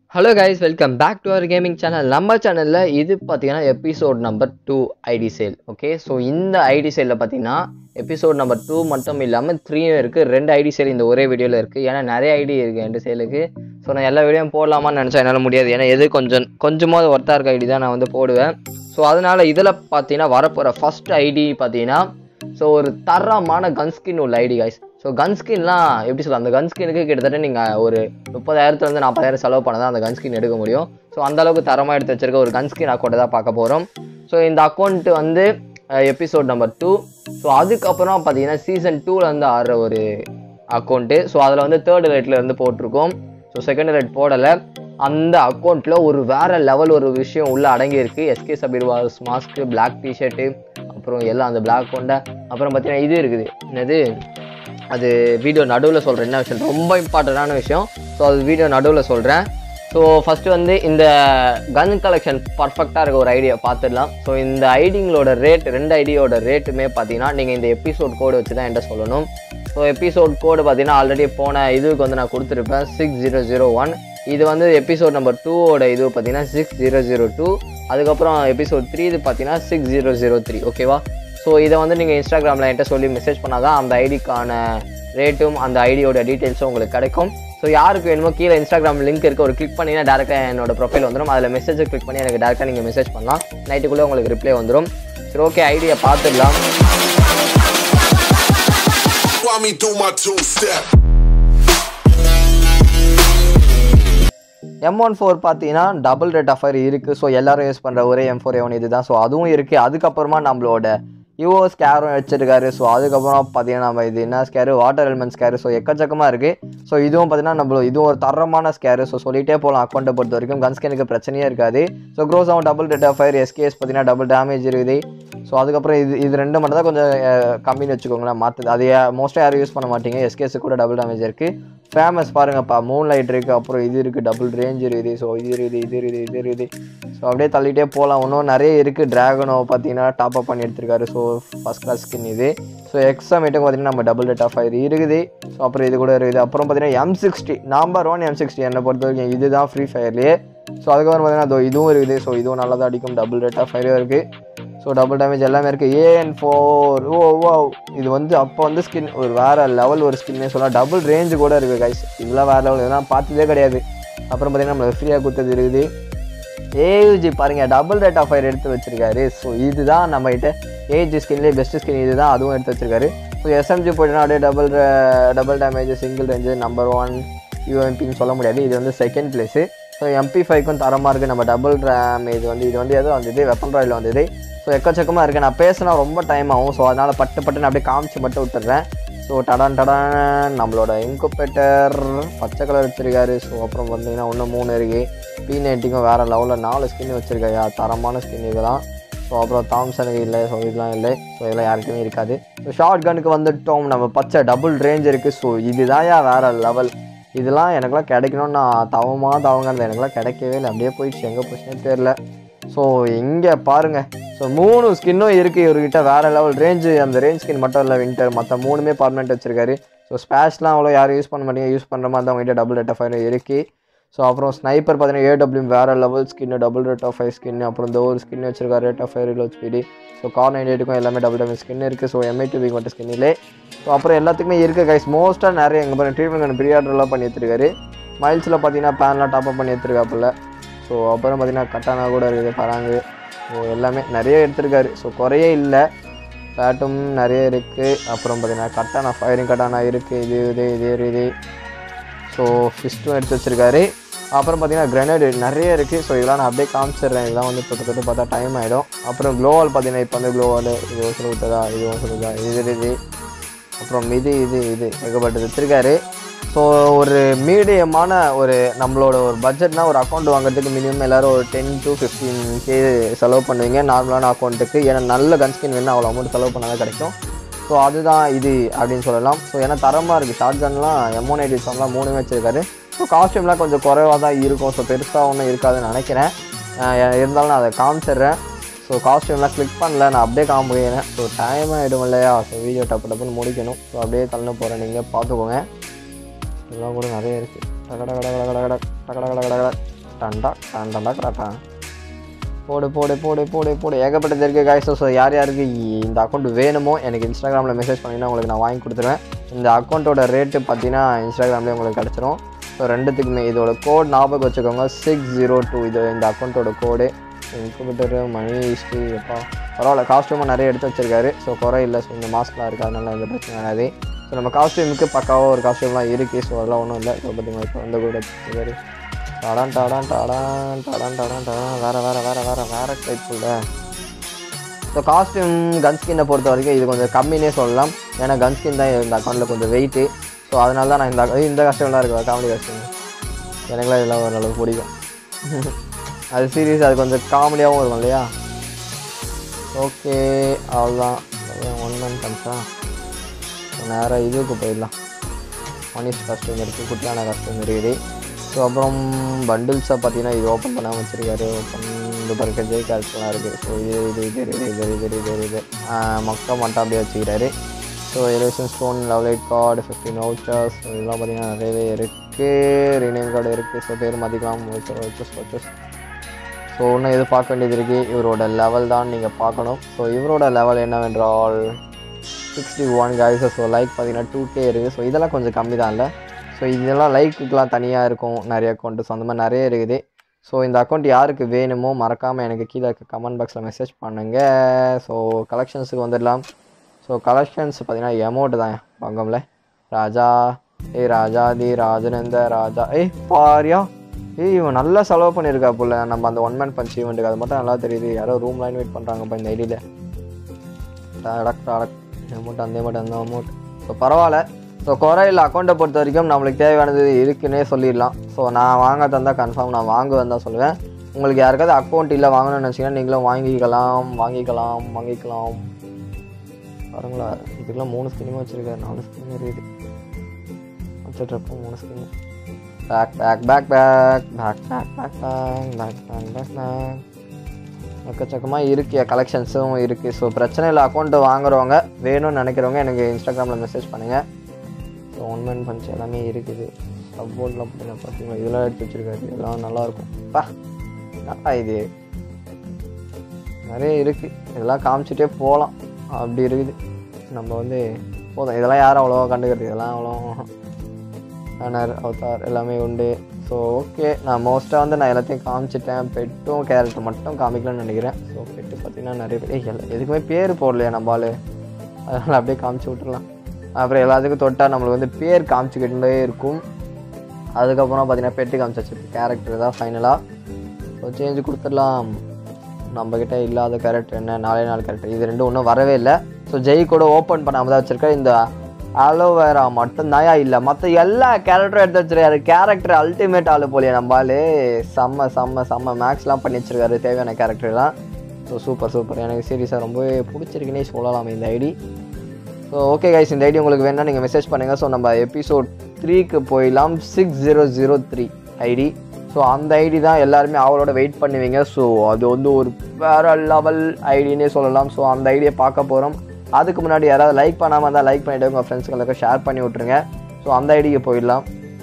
Hello guys welcome back to our gaming channel நம்ம சேனலில் இது பார்த்தீங்கன்னா episode number two ID sale okay so இந்த ஐடி சேலில் பார்த்தீங்கன்னா எபிசோட் நம்பர் டூ மட்டும் இல்லாமல் த்ரீயும் இருக்குது ரெண்டு ஐடி சேல் இந்த ஒரே வீடியோவில் இருக்குது ஏன்னா நிறைய ஐடி இருக்குது ரெண்டு சேலுக்கு ஸோ நான் எல்லா வீடியோவும் போடலாமான்னு நினச்சா என்னால் முடியாது ஏன்னா எது கொஞ்சம் கொஞ்சமாவது ஒர்த்தாக இருக்க ஐடி தான் நான் வந்து போடுவேன் ஸோ அதனால் இதில் பார்த்தீங்கன்னா வரப்போகிற ஃபஸ்ட் ஐடி பார்த்தீங்கன்னா ஸோ ஒரு தரமான கன்ஸ்கின் உள்ள ஐடி கைஸ் ஸோ கன்ஸ்கின்லாம் எப்படி சொல்ல அந்த கன்ஸ்கினுக்கு கிட்டத்தட்ட நீங்கள் ஒரு முப்பதாயிரத்துலேருந்து நாற்பதாயிரம் செலவு பண்ண தான் அந்த கன்ஸ்கின் எடுக்க முடியும் ஸோ அந்த அளவுக்கு தரமாக எடுத்து வச்சிருக்க ஒரு கன்ஸ்கின் அக்கௌண்ட்டை தான் பார்க்க போகிறோம் ஸோ இந்த அக்கௌண்ட் வந்து எபிசோட் நம்பர் டூ ஸோ அதுக்கப்புறம் பார்த்தீங்கன்னா சீசன் டூவில் வந்து ஆடுற ஒரு அக்கௌண்ட்டு ஸோ அதில் வந்து தேர்ட் ரேட்டில் இருந்து போட்டிருக்கோம் ஸோ செகண்ட் ரேட் போடலை அந்த அக்கௌண்ட்டில் ஒரு வேற லெவல் ஒரு விஷயம் உள்ளே அடங்கியிருக்கு எஸ்கே சபீர்வாஸ் மாஸ்க்கு பிளாக் டிஷர்ட்டு அப்புறம் எல்லாம் அந்த பிளாக் கொண்ட அப்புறம் பார்த்தீங்கன்னா இது இருக்குது என்னது அது வீடியோ நடுவில் சொல்கிறேன் என்ன விஷயம் ரொம்ப இம்பார்ட்டண்டான விஷயம் ஸோ அது வீடியோ நடுவில் சொல்கிறேன் ஸோ ஃபஸ்ட்டு வந்து இந்த கன் கலெக்ஷன் பர்ஃபெக்டாக இருக்க ஒரு ஐடியா பார்த்துடலாம் ஸோ இந்த ஐடிங்களோட ரேட் ரெண்டு ஐடியோட ரேட்டுமே பார்த்தீங்கன்னா நீங்கள் இந்த எபிசோட் கோடு வச்சு தான் என்கிட்ட சொல்லணும் ஸோ எபிசோட் கோடு பார்த்தீங்கன்னா ஆல்ரெடி போன இதுக்கு வந்து நான் கொடுத்துருப்பேன் சிக்ஸ் ஜீரோ ஜீரோ ஒன் இது வந்து எபிசோட் நம்பர் டூவோட இது பார்த்தீங்கன்னா சிக்ஸ் ஜீரோ ஜீரோ டூ அதுக்கப்புறம் எபிசோட் த்ரீ இது பார்த்தீங்கன்னா சிக்ஸ் ஜீரோ ஜீரோ த்ரீ ஓகேவா ஸோ இதை வந்து நீங்கள் இன்ஸ்டாகிராமில் என்கிட்ட சொல்லி மெசேஜ் பண்ணால் தான் அந்த ஐடிக்கான ரேட்டும் அந்த ஐடியோட டீட்டெயில்ஸும் உங்களுக்கு கிடைக்கும் ஸோ யாருக்கு வேணுமோ கீழே இன்ஸ்டாகிராம் லிங்க் இருக்க ஒரு கிளிக் பண்ணிங்கன்னா டேரெக்டாக என்னோட ப்ரொஃபைல் வந்துடும் அதில் மெசேஜை கிளிக் பண்ணி எனக்கு டேரெக்டாக நீங்கள் மெசேஜ் பண்ணலாம் நைட்டுக்குள்ளே உங்களுக்கு ரிப்ளை வந்துடும் சரி ஓகே ஐடியை பார்த்துடலாம் While me do my two step. M one four பார்த்தீங்கன்னா டபுள் ரேட் ஆஃபர் இருக்குது ஸோ எல்லாரும் யூஸ் பண்ணுற ஒரே எம் ஃபோர் எவன் இது தான் ஸோ அதுவும் இருக்குது அதுக்கப்புறமா நம்மளோட யுஓ ஸ்கேரும் வச்சிருக்காரு ஸோ அதுக்கப்புறம் பார்த்தீங்கன்னா நம்ம இது என்ன scar water element scar so எக்கச்சக்கமாக இருக்குது ஸோ இதுவும் பார்த்தீங்கன்னா நம்ம இதுவும் ஒரு தரமான ஸ்கேரு ஸோ சொல்லிட்டே போகலாம் அக்கௌண்ட்டை பொறுத்த வரைக்கும் கன்ஸ்கேனுக்கு பிரச்சனையே இருக்காது ஸோ க்ரோஸ் ஆகும் double rate of fire SKS பார்த்தீங்கன்னா டபுள் டேமேஜ் இருக்குது ஸோ அதுக்கப்புறம் இது இது ரெண்டு மட்டும் தான் கொஞ்சம் அஹ், கம்மின்னு வச்சுக்கோங்களேன் மற்றது அது மோஸ்ட்டாக யாரும் யூஸ் பண்ண மாட்டீங்க எஸ்கேஎஸ் கூட டபுள் டேமேஜ் இருக்குது ஃபேமஸ் பாருங்கப்பா மூன் லைட் இருக்குது அப்புறம் இது இருக்குது டபுள் ரேஞ்ச் இருக்குது ஸோ இது இருக்குது இது இருக்குது இது இருக்குது ஸோ அப்படியே தள்ளிட்டே போகலாம் இன்னும் நிறைய இருக்குது ட்ராகனோ பார்த்தீங்கன்னா டாப் அப் பண்ணி எடுத்திருக்காரு ஸோ ஃபஸ்ட் கிளாஸ் ஸ்கின் இது ஸோ எக்ஸாமேட்டுக்கு பார்த்தீங்கன்னா நம்ம டபுள் ரேட் ஆஃப் ஃபயர் இருக்குது ஸோ அப்புறம் இது கூட இருக்குது அப்புறம் பார்த்தீங்கன்னா M sixty number one M sixty என்னை பொறுத்த வரைக்கும் இதுதான் ஃப்ரீ ஃபயர்லேயே ஸோ அதுக்கப்புறம் பார்த்தீங்கன்னா அதோ இதுவும் இருக்குது ஸோ இதுவும் நல்லா தான் அடிக்கும் டபுள் ரேட் ஆஃப் ஃபயரும் இருக்குது ஸோ டபுள் டேமேஜ் எல்லாமே இருக்குது ஏஎன் ஃபோர் ஓ ஓ இது வந்து அப்போ வந்து ஸ்கின் ஒரு வேறு லெவல் ஒரு ஸ்கின்னே சொல்லலாம் டபுள் ரேஞ்சு கூட இருக்குது கைஸ் இதெல்லாம் வேறு லெவல் இதெல்லாம் பார்த்ததே கிடையாது அப்புறம் பார்த்தீங்கன்னா நம்ம ஃப்ரீயாக கொடுத்தது இருக்குது ஏஜி பாருங்க டபுள் ரேட் ஆஃப் ஃபயர் எடுத்து வச்சிருக்காரு ஸோ இதுதான் நம்ம கிட்ட ஏஜி ஸ்கின்லேயே பெஸ்ட் ஸ்கின் இதுதான் அதுவும் எடுத்து வச்சிருக்காரு ஸோ எஸ்எம்ஜி போயிட்டுனா அப்படியே double double damage single range number one யூஎம்பின்னு சொல்ல முடியாது இது வந்து செகண்ட் பிளேஸு ஸோ எம்பி ஃபைவ்க்கும் தரமாக இருக்குது நம்ம டபுள் டேமேஜ் வந்து இது வந்து எதோ வந்தது வெப்பன் ராயில் வந்தது ஸோ எக்கச்சக்கமாக இருக்குது நான் பேசினா ரொம்ப டைம் ஆகும் ஸோ அதனால் பட்டு பட்டுன்னு அப்படியே காமிச்சு மட்டும் விட்டுறேன் ஸோ டடான் டடான் நம்மளோட இன்குபேட்டர் பச்சை கலர் வச்சுருக்காரு ஸோ அப்புறம் பார்த்தீங்கன்னா இன்னும் மூணு இருக்குது பி நைட்டிக்கும் வேறு லெவலில் நாலு ஸ்கின் வச்சுருக்காயா தரமான ஸ்கின் இதெல்லாம் ஸோ அப்புறம் தாம்சனுக்கு இல்லை ஸோ இதெல்லாம் இல்லை ஸோ இதெல்லாம் யாருக்குமே இருக்காது ஸோ ஷார்ட் கனுக்கு வந்துட்டோம் நம்ம பச்சை டபுள் ரேஞ்ச் இருக்குது ஸோ இதுதான்யா வேறு லெவல் இதெல்லாம் எனக்குலாம் கிடைக்கணும்னு நான் தவமா தவங்கிறது எனக்குலாம் கிடைக்கவே இல்லை அப்படியே போயிடுச்சு எங்கே போச்சுன்னே தெரில ஸோ இங்கே பாருங்கள் ஸோ மூணு ஸ்கின்னும் இருக்குது இவர்கிட்ட வேறு லெவல் ரேஞ்சு அந்த ரேஞ்ச் ஸ்கின் மட்டும் இல்லை வின்டர் மற்ற மூணுமே பர்மனெண்ட் வச்சிருக்காரு ஸோ ஸ்பேஷ்லாம் அவ்வளோ யாரும் யூஸ் பண்ண மாட்டீங்க யூஸ் பண்ணுற மாதிரி தான் அவங்ககிட்ட டபுள் ரேட் ஆஃப் ஃபயர் இருக்குது ஸோ அப்புறம் ஸ்னைப்பர் பார்த்தீங்கன்னா ஏடபிள்யூ வேறு லெவல் ஸ்கின்னு double rate of fire skin அப்புறம் இந்த ஒரு ஸ்கின் வச்சிருக்காரு rate of fire low speed so car nine எயிட்டுக்கும் எல்லாமே டபுள் டபுள் ஸ்கின் இருக்குது ஸோ எம்ஐ டிவிக்கு மட்டும் ஸ்கின் இல்லை ஸோ அப்புறம் எல்லாத்துக்குமே இருக்குது கைஸ் மோஸ்ட்டாக நிறைய எங்கள் பாருங்க ட்ரீட்மெண்ட் ப்ரீ ஆர்டர்லாம் பண்ணி எடுத்துருக்காரு மைல்ஸில் பார்த்தீங்கன்னா பேன்லாம் டாப் அப் பண்ணி எடுத்துருக்காப்புல ஸோ அப்புறம் பார்த்தீங்கன்னா கட்டானா கூட இருக்குது பராங்கு ஸோ எல்லாமே நிறைய எடுத்திருக்காரு ஸோ குறையே இல்லை பேட்டும் நிறைய இருக்குது அப்புறம் பார்த்தீங்கன்னா கட்டானா ஃபயரிங் கட்டானா இருக்குது இது இது இது இது ஸோ ஃபிஸ்ட்டும் எடுத்து வச்சிருக்காரு அப்புறம் பார்த்தீங்கன்னா கிரனேடு நிறைய இருக்குது ஸோ இதெல்லாம் நான் அப்படியே காமிச்சிடுறேன் இதெல்லாம் வந்து தொட்டு தொட்டு பார்த்தா டைம் ஆகிடும் அப்புறம் க்ளோவால் பார்த்தீங்கன்னா இப்போ வந்து க்ளோவால் இது ஒன்று விட்டதா இது ஒன்று விட்டதா இது இது அப்புறம் இது இது இது ஏகப்பட்டது வச்சிருக்காரு ஸோ ஒரு மீடியமான ஒரு நம்மளோட ஒரு பட்ஜெட்னா ஒரு அக்கௌண்ட் வாங்குறதுக்கு மினிமம் எல்லாரும் ஒரு டென் டு ஃபிஃப்டீன் கே செலவு பண்ணுவீங்க நார்மலான அக்கௌண்ட்டுக்கு ஏன்னா நல்ல கன்ஸ்கின் வேணும் அவ்வளோ அமௌண்ட் செலவு பண்ணாதான் கிடைக்கும் ஸோ அதுதான் இது அப்படின்னு சொல்லலாம் ஸோ ஏன்னா தரமாக இருக்குது ஷார்ட் கன்லாம் எம்ஒன் எயிட்டி செவன்லாம் மூணுமே வச்சிருக்காரு ஸோ காஸ்டியூம்லாம் கொஞ்சம் குறைவாக தான் இருக்கும் ஸோ பெருசாக ஒன்றும் இருக்காதுன்னு நினைக்கிறேன் அஹ் இருந்தாலும் நான் அதை காமிச்சிடுறேன் ஸோ காஸ்டியூம்லாம் கிளிக் பண்ணல நான் அப்படியே காமிக்கிறேன் ஸோ டைம் ஆகிடும் இல்லையா ஸோ வீடியோ டப்பு டப்புன்னு முடிக்கணும் ஸோ அப்படியே தள்ளு போகிறேன் நீங்கள் பார்த்துக்கோங்க இதெல்லாம் கூட நிறைய இருக்குது டகட கட கட கட கட டகட கட கட கட டண்டா டண்டா கடாட்டா போடு போடு போடு போடு போடு ஏகப்பட்டது இருக்குது காய்ஸ் ஸோ யார் யாருக்கு இந்த அக்கௌண்ட் வேணுமோ எனக்கு இன்ஸ்டாகிராமில் மெசேஜ் பண்ணிங்கன்னா உங்களுக்கு நான் வாங்கி கொடுத்துருவேன் இந்த அக்கௌண்ட்டோட ரேட்டு பார்த்தீங்கன்னா இன்ஸ்டாகிராம்லேயே உங்களுக்கு கிடச்சிரும் ஸோ ரெண்டுத்துக்குமே இதோட கோட் ஞாபகம் வச்சுக்கோங்க சிக்ஸ் ஜீரோ டூ இது இந்த அக்கௌண்ட்டோட கோடு இன்குபேட்டரு மணி ஹிஸ்ட்ரி எப்பா பரவாயில்ல காஸ்ட்யூமாக நிறைய எடுத்து வச்சிருக்காரு ஸோ குறை இல்லை ஸோ இந்த மாஸ்க்லாம் இருக்குது அதனால எந்த பிரச்சனை வராது ஸோ நம்ம காஸ்ட்யூமுக்கு பக்காவாக ஒரு காஸ்ட்யூம்லாம் இருக்குது ஸோ அதெல்லாம் ஒன்றும் இல்லை ஸோ பார்த்தீங்களா இப்போ வந்து கூட வச்சிருக்காரு டாடான் டாடான் டாடான் டாடான் டாடான் டாடான் வேறு வேறு வேறு வேறு வேறு டைப் இல்லை ஸோ காஸ்டியூம் கன் ஸ்கின்னை பொறுத்த வரைக்கும் இது கொஞ்சம் கம்மினே சொல்லலாம் ஏன்னா கன் ஸ்கின் தான் இந்த அக்கௌண்ட்டில் கொஞ்சம் வெயிட்டு ஸோ அதனால தான் நான் இந்த account- இந்த கஷ்டம்லாம் இருக்கு காமெடி கஷ்டம் எனக்குலாம் இதெல்லாம் ஓரளவுக்கு பிடிக்கும் அது சீரியஸ் அது கொஞ்சம் காமெடியாகவும் இருக்கும் இல்லையா ஓகே அவ்வளோதான் ஒன் மந்த் பண்ணிச்சா நேராக இதுக்கு போயிடலாம் மனிஷ் கஸ்டம் இருக்குது குட்டியான கஸ்டம் இருக்குது ஸோ அப்புறம் பண்டில்ஸை பார்த்தீங்கன்னா இது ஓப்பன் பண்ணாமல் வச்சுருக்காரு ஓப்பன் இந்த பிறகு ஜெய் கேரக்டர்லாம் இருக்குது ஸோ இது இது இது இது இது இது இது இது இது மக்கா மட்டும் அப்படியே வச்சுக்கிறாரு so elevation stone level eight card fifteen vouchers இதெல்லாம் பார்த்தீங்கன்னா நிறையவே இருக்குது ரினேம் கார்டு இருக்குது ஸோ பேர் மாற்றிக்கலாம் வவுச்சர் வவுச்சர்ஸ் வவுச்சர்ஸ் ஸோ இன்னும் எது பார்க்க வேண்டியது இருக்குது இவரோட லெவல் தான் நீங்கள் பார்க்கணும் ஸோ இவரோட லெவல் என்னவென்றால் sixty one guys so like பார்த்தீங்கன்னா டூ கே இருக்குது ஸோ இதெல்லாம் கொஞ்சம் கம்மி தான் இல்லை ஸோ இதெல்லாம் லைக்குக்கெலாம் தனியாக இருக்கும் நிறைய அக்கௌண்ட்டு ஸோ அந்த மாதிரி நிறைய இருக்குது ஸோ இந்த அக்கௌண்ட் யாருக்கு வேணுமோ மறக்காமல் எனக்கு கீழே இருக்க கமெண்ட் பாக்ஸில் மெசேஜ் பண்ணுங்கள் ஸோ கலெக்ஷன்ஸுக்கு வந்துடலாம் ஸோ கலெக்ஷன்ஸ் பார்த்தீங்கன்னா எமௌண்ட் தான் பங்கம்ல ராஜா ஏய் ராஜா தி ராஜனந்த ராஜா ஏய் பாரியா ஏய் இவன் நல்லா செலவு பண்ணியிருக்கா போல நம்ம அந்த ஒன் மேன் பஞ்ச் ஈவெண்ட்டுக்கு அது மட்டும் நல்லா தெரியுது யாரோ ரூம்லாம் இன்வைட் பண்ணுறாங்கப்பா இந்த ஐடியில் டடக் டடக் அமௌண்ட் அந்த அமௌண்ட் அந்த அமௌண்ட் ஸோ பரவாயில்ல ஸோ குறையில் அக்கௌண்ட்டை பொறுத்த வரைக்கும் நம்மளுக்கு தேவையானது இருக்குன்னே சொல்லிடலாம் ஸோ நான் வாங்க தந்தால் கன்ஃபார்ம் நான் வாங்குவேன் தான் சொல்லுவேன் உங்களுக்கு யாருக்காவது அக்கௌண்ட் இல்லை வாங்கணும்னு நினச்சிங்கன்னா நீங்களும் வாங்கிக்கலாம் வாங்கிக்கலாம் வாங்கிக்கலாம் பாருங்களா இதுக்கெல்லாம் மூணு ஸ்கின்னுமே வச்சுருக்காரு நாலு ஸ்கின் இருக்குது வச்சுட்ருப்போம் மூணு skin pack pack pack pack pack pack pack pack pack pack pack pack எக்கச்சக்கமாக இருக்கு கலெக்ஷன்ஸும் இருக்குது ஸோ பிரச்சனை இல்லை அக்கௌண்ட்டு வாங்குறவங்க வேணும்னு நினைக்கிறவங்க எனக்கு இன்ஸ்டாகிராமில் மெசேஜ் பண்ணுங்கள் ஸோ ஒன்மேன் பஞ்ச் எல்லாமே இருக்குது சப்போர்ட்லாம் பார்த்தீங்கன்னா பார்த்தீங்களா இதெல்லாம் எடுத்து வச்சுருக்காரு இதெல்லாம் நல்லாயிருக்கும் பா என்னப்பா இது நிறைய இருக்குது இதெல்லாம் காமிச்சிட்டே போகலாம் அப்படி இருக்குது நம்ம வந்து போதும் இதெல்லாம் யாரும் அவ்வளோவா கண்டுக்கிறது இதெல்லாம் அவ்வளோ பேனர் அவதார் எல்லாமே உண்டு ஸோ ஓகே நான் மோஸ்ட்டாக வந்து நான் எல்லாத்தையும் காமிச்சிட்டேன் பெட்டும் கேரக்டர் மட்டும் காமிக்கலாம்னு நினைக்கிறேன் ஸோ பெட்டு பார்த்தீங்கன்னா நிறைய பேர் ஏய், எல்லா- எதுக்குமே பேர் போடலையா நம்ம ஆளு அதனால் அப்படியே காமிச்சு விட்டுறலாம் அப்புறம் எல்லாத்துக்கும் தொட்டால் நம்மளுக்கு வந்து பேர் காமிச்சிக்கிட்டே இருக்கும் அதுக்கப்புறம் பார்த்தீங்கன்னா பெட்டு காமிச்சாச்சு கேரக்டர் தான் ஃபைனலாக ஸோ சேஞ்சு கொடுத்துடலாம் நம்மக்கிட்ட இல்லாத கேரக்டர் என்ன நாலே நாலு கேரக்டர் இது ரெண்டும் ஒன்றும் வரவே இல்லை ஸோ ஜெய் கூட ஓப்பன் பண்ணாமல் தான் வச்சுருக்கேன் இந்த அலோவேரா மட்டும்தாயா இல்லை மற்ற எல்லா கேரக்டரும் எடுத்து வச்சிருக்காரு கேரக்டர் அல்டிமேட் ஆளு போலியே நம்ம ஆளு செம்ம செம்ம செம்ம மேக்ஸ்லாம் பண்ணி வச்சிருக்காரு தேவையான கேரக்டர்லாம் ஸோ சூப்பர் சூப்பர் எனக்கு சீரியஸாக ரொம்பவே பிடிச்சிருக்குன்னே சொல்லலாம் இந்த ஐடி ஸோ ஓகே கைஸ் இந்த ஐடி உங்களுக்கு வேணால் நீங்கள் மெசேஜ் பண்ணுங்கள் ஸோ நம்ம எபிசோட் த்ரீக்கு போயிடலாம் six zero zero three ID so அந்த ஐடி தான் எல்லாருமே அவளோட வெயிட் பண்ணுவீங்க ஸோ அது வந்து ஒரு வேற லெவல் ஐடின்னே சொல்லலாம் ஸோ அந்த ஐடியை பார்க்க போகிறோம் அதுக்கு முன்னாடி யாராவது லைக் பண்ணாமல் இருந்தால் லைக் பண்ணிவிட்டு உங்கள் ஃப்ரெண்ட்ஸுங்களுக்கு ஷேர் பண்ணி விட்ருங்க ஸோ அந்த ஐடிக்கு போயிடலாம்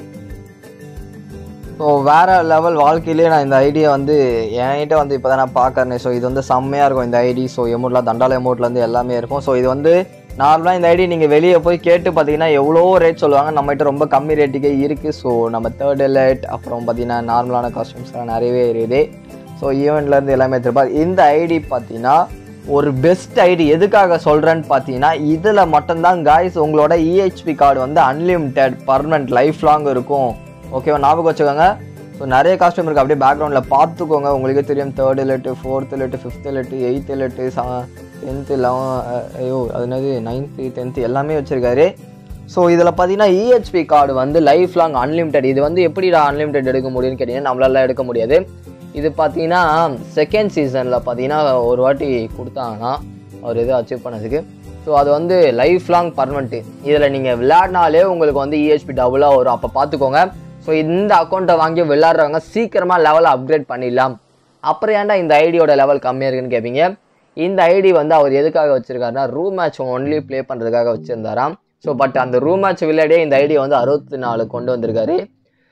ஸோ வேறு லெவல் வாழ்க்கையிலே நான் இந்த ஐடியை வந்து என்கிட்ட வந்து இப்போ தான் நான் பார்க்குறேன் ஸோ இது வந்து செம்மையாக இருக்கும் இந்த ஐடி ஸோ எமௌண்ட்லாம் தண்டால எமௌண்ட்லேருந்து எல்லாமே இருக்கும் ஸோ இது வந்து நார்மலாக இந்த ஐடி நீங்கள் வெளியே போய் கேட்டு பார்த்தீங்கன்னா எவ்வளோ ரேட் சொல்லுவாங்க நம்மகிட்ட ரொம்ப கம்மி ரேட்டுக்கே இருக்குது ஸோ நம்ம தேர்ட் எலைட் அப்புறம் பார்த்தீங்கன்னா நார்மலான காஸ்டியூம்ஸ்லாம் நிறையவே இருக்குது ஸோ ஈவெண்ட்லேருந்து எல்லாமே எடுத்துருப்பார் இந்த ஐடி பார்த்தீங்கன்னா ஒரு பெஸ்ட் ஐடி எதுக்காக சொல்கிறேன்னு பார்த்தீங்கன்னா இதில் மட்டும்தான் காய்ஸ் உங்களோட இஹெச்பி கார்டு வந்து அன்லிமிட்டெட் பர்மனெண்ட் லைஃப் லாங் இருக்கும் ஓகேவா ஞாபகம் வச்சுக்கோங்க ஸோ நிறைய காஸ்டியூம் இருக்குது அப்படியே பேக்ரவுண்டில் பார்த்துக்கோங்க உங்களுக்கே தெரியும் தேர்ட் லெட்டு ஃபோர்த் லெட்டு ஃபிஃப்த் லெட்டு எயித் லெட்டு டென்த்து லெவன் ஐயோ அது என்னது நைன்த்து டென்த்து எல்லாமே வச்சுருக்காரு ஸோ இதில் பார்த்தீங்கன்னா இஹெச்பி கார்டு வந்து லைஃப் லாங் அன்லிமிட்டெட் இது வந்து எப்படிடா அன்லிமிட்டெட் எடுக்க முடியும்னு கேட்டிங்கன்னா நம்மளால எடுக்க முடியாது இது பார்த்தீங்கன்னா செகண்ட் சீசனில் பார்த்தீங்கன்னா ஒரு வாட்டி கொடுத்தாங்கன்னா அவர் எதுவும் அச்சீவ் பண்ணதுக்கு ஸோ அது வந்து லைஃப் லாங் பர்மனெண்ட்டு இதில் நீங்கள் விளையாடினாலே உங்களுக்கு வந்து இஹெச்பி டபுளாக வரும் அப்போ பார்த்துக்கோங்க ஸோ இந்த அக்கௌண்ட்டை வாங்கி விளையாடுறவங்க சீக்கிரமாக லெவலை அப்கிரேட் பண்ணிடலாம் அப்புறம் ஏன்டா இந்த ஐடியோட லெவல் கம்மியாக இருக்குன்னு கேட்பீங்க இந்த ஐடி வந்து அவர் எதுக்காக வச்சிருக்காருன்னா ரூம் மேட்ச் ஒன்லி ப்ளே பண்ணுறதுக்காக வச்சுருந்தாராம் ஸோ பட் அந்த ரூம் மேட்ச் விளையாடியே இந்த ஐடியை வந்து அறுபத்தி நாலு கொண்டு வந்திருக்காரு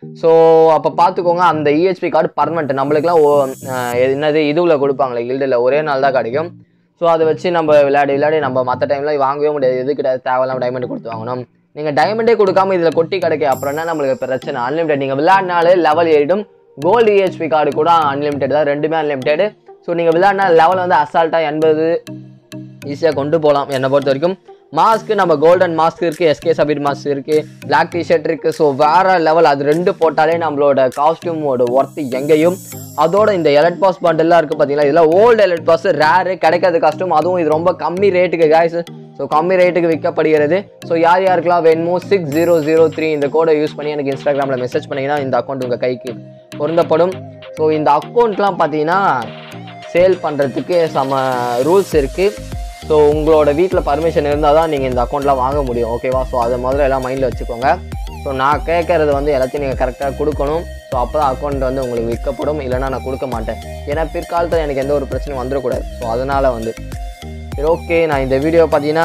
ஸோ அப்போ பார்த்துக்கோங்க அந்த இஹெச்பி கார்டு பர்மனெண்ட் நம்மளுக்குலாம் ஓ அஹ் என்னது இதுவில் கொடுப்பாங்களே கில்டில் ஒரே நாள் தான் கிடைக்கும் ஸோ அதை வச்சு நம்ம விளையாடி விளையாடி நம்ம மற்ற டைமில் வாங்கவே முடியாது எது கிடையாது தேவையில்லாம டைமண்ட் கொடுத்து வாங்கணும் நீங்கள் டைமண்டே கொடுக்காம இதில் கொட்டி கிடைக்க அப்புறம் என்ன நம்மளுக்கு பிரச்சனை அன்லிமிட்டட் நீங்கள் விளையாடினாலே லெவல் ஏறிடும் கோல்டு இஹெச்பி கார்டு கூட அன்லிமிட்டட் தான் ரெண்டுமே அன்லிமிட்டெட் ஸோ நீங்கள் விளையாடினா லெவல் வந்து அசால்ட்டாக எண்பது ஈஸியாக கொண்டு போகலாம் என்னை பொறுத்த வரைக்கும் மாஸ்க்கு நம்ம கோல்டன் மாஸ்க் இருக்குது எஸ்கே சபீர் மாஸ்க் இருக்குது பிளாக் டிஷர்ட் இருக்குது ஸோ வேறு லெவல் அது ரெண்டு போட்டாலே நம்மளோட காஸ்டியூமோட ஒர்த்து எங்கேயும் அதோட இந்த எலட் பாஸ் பாண்டெல்லாம் இருக்குது பார்த்தீங்களா இதெல்லாம் ஓல்டு எலட் பாஸ் ரேரு கிடைக்காத காஸ்ட்யூம் அதுவும் இது ரொம்ப கம்மி ரேட்டுக்கு காய்ஸ் ஸோ கம்மி ரேட்டுக்கு விற்கப்படுகிறது ஸோ யார் யாருக்கெல்லாம் வேணுமோ சிக்ஸ் ஜீரோ ஜீரோ த்ரீ இந்த கோடை யூஸ் பண்ணி எனக்கு இன்ஸ்டாகிராமில் மெசேஜ் பண்ணிங்கன்னா இந்த அக்கௌண்ட் உங்கள் கைக்கு பொருந்தப்படும் ஸோ இந்த அக்கௌண்ட்லாம் பார்த்தீங்கன்னா சேல் பண்ணுறதுக்கு செம ரூல்ஸ் இருக்குது ஸோ உங்களோட வீட்டில் பர்மிஷன் இருந்தால் தான் நீங்கள் இந்த அக்கௌண்ட்லாம் வாங்க முடியும் ஓகேவா ஸோ அதை முதல்ல எல்லாம் மைண்டில் வச்சுக்கோங்க ஸோ நான் கேட்கறது வந்து எல்லாத்தையும் நீங்கள் கரெக்டாக கொடுக்கணும் ஸோ அப்போ தான் அக்கௌண்ட் வந்து உங்களுக்கு விற்கப்படும் இல்லைனா நான் கொடுக்க மாட்டேன் ஏன்னா பிற்காலத்தில் எனக்கு எந்த ஒரு பிரச்சனையும் வந்துடக்கூடாது ஸோ அதனால் வந்து சரி ஓகே நான் இந்த வீடியோ பார்த்தீங்கன்னா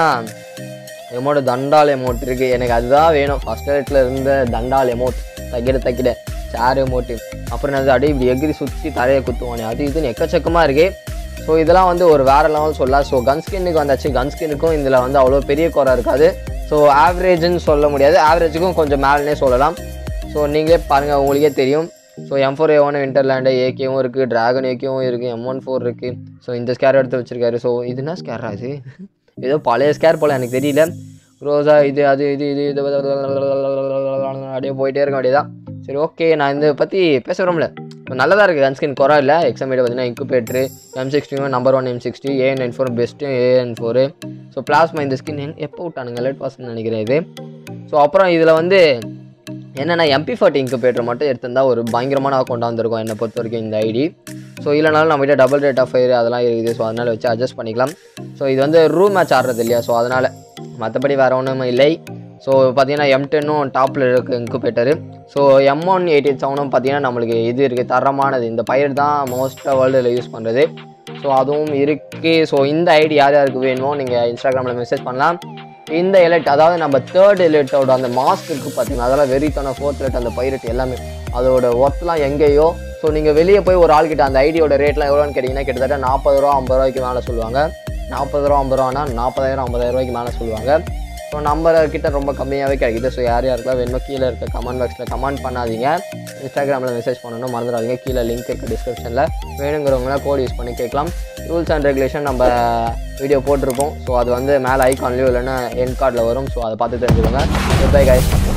எமோட தண்டால் எமௌண்ட் இருக்குது எனக்கு அதுதான் வேணும் ஃபஸ்ட் ரேட்டில் இருந்த தண்டால் எமௌண்ட் தக்கிட தக்கிட சேர் எமௌண்ட்டு அப்புறம் என்னது அப்படியே இப்படி எகிரி சுற்றி தலையை குத்துவானே அது இதுன்னு எக்கச்சக்கமாக இருக்குது ஸோ இதெல்லாம் வந்து ஒரு வேறு லெவல் சொல்லலாம் ஸோ கன் ஸ்கின்னுக்கு வந்தாச்சு கன் ஸ்கின்னுக்கும் இதில் வந்து அவ்வளோ பெரிய குறை இருக்காது ஸோ ஆவரேஜ்னு சொல்ல முடியாது ஆவரேஜுக்கும் கொஞ்சம் மேலேனே சொல்லலாம் ஸோ நீங்களே பாருங்கள் உங்களுக்கே தெரியும் so M four A one winterland ஏகேவும் இருக்குது ட்ராகன் ஏகேவும் இருக்குது எம் ஒன் ஃபோர் இருக்குது ஸோ இந்த ஸ்கேர் எடுத்து வச்சிருக்காரு ஸோ இது என்ன ஸ்கேரா இது ஏதோ பழைய ஸ்கேர் போல் எனக்கு தெரியல ரோஸா இது அது இது இது இது அப்படியே போயிட்டே இருக்க வேண்டியதான் சரி ஓகே நான் இதை பற்றி பேசுகிறோம்ல நல்லதாக இருக்குது கன்ஸ்கின் குறை இல்லை எக்ஸாமேட் பார்த்தீங்கன்னா incubator M sixty number one M sixty A nine four best AN four so plasma இந்த ஸ்கின் எப்போ விட்டானுங்க லேட் பாஸ்ன்னு நினைக்கிறேன் இது ஸோ அப்புறம் இதில் வந்து என்னென்னா எம்பி ஃபார்ட்டி இன்குபேட்டர் மட்டும் எடுத்திருந்தா ஒரு பயங்கரமான அக்கௌண்ட்டாக வந்திருக்கும் என்னை பொறுத்த வரைக்கும் இந்த ஐடி ஸோ இல்லைனாலும் நம்மகிட்ட டபுள் ரேட் ஆஃப் ஃபயர் அதெல்லாம் இருக்குது ஸோ அதனால் வச்சு அட்ஜஸ்ட் பண்ணிக்கலாம் ஸோ இது வந்து ரூம் மேட்ச் ஆடுறது இல்லையா ஸோ அதனால் மற்றபடி வேறு ஒன்றும் இல்லை ஸோ பார்த்தீங்கன்னா எம் டென்னும் டாப்பில் இருக்குது incubator so M one eighty செவனும் பார்த்தீங்கன்னா நம்மளுக்கு இது இருக்குது தரமானது இந்த பயிர் தான் மோஸ்ட்டாக வேர்ல்டில் யூஸ் பண்ணுறது ஸோ அதுவும் இருக்குது ஸோ இந்த ஐடி யார் யாருக்கு வேணுமோ நீங்கள் இன்ஸ்டாகிராமில் மெசேஜ் பண்ணலாம் இந்த எலெக்ட் அதாவது நம்ம தேர்ட் எலெக்டோட அந்த மாஸ்க் இருக்குது பார்த்தீங்கன்னா அதெல்லாம் வெறிக்கான ஃபோர்த் எலெக்ட் அந்த பைரட் எல்லாமே அதோட ஒர்த்லாம் எங்கேயோ ஸோ நீங்கள் வெளியே போய் ஒரு ஆள்கிட்ட அந்த ஐடியோட ரேட்லாம் எவ்வளோன்னு கேட்டிங்கன்னா கிட்டத்தட்ட நாற்பது ரூபா ஐம்பது ரூபாய்க்கு மேலே சொல்லுவாங்க நாற்பது ரூபா ஐம்பது ரூபானா நாற்பதாயிரம் ஐம்பதாயிரம் ரூபாய்க்கு மேலே சொல்லுவாங்க ஸோ நம்ம கிட்ட ரொம்ப கம்மியாகவே கிடைக்குது ஸோ யார் யாருக்கெல்லாம் வேணுமோ கீழே இருக்க கமெண்ட் பாக்ஸில் கமெண்ட் பண்ணாதீங்க இன்ஸ்டாகிராமில் மெசேஜ் பண்ணணும் மறந்துடாதீங்க கீழே லிங்க் இருக்குது டிஸ்கிரிப்ஷனில் வேணுங்கிறவங்களாம் கோட் யூஸ் பண்ணி கேட்கலாம் ரூல்ஸ் அண்ட் ரெகுலேஷன் நம்ம வீடியோ போட்டிருப்போம் ஸோ அது வந்து மேலே ஐகான்லேயோ இல்லைன்னா என் கார்டில் வரும் ஸோ அதை பார்த்து தெரிஞ்சுக்கோங்க பை guys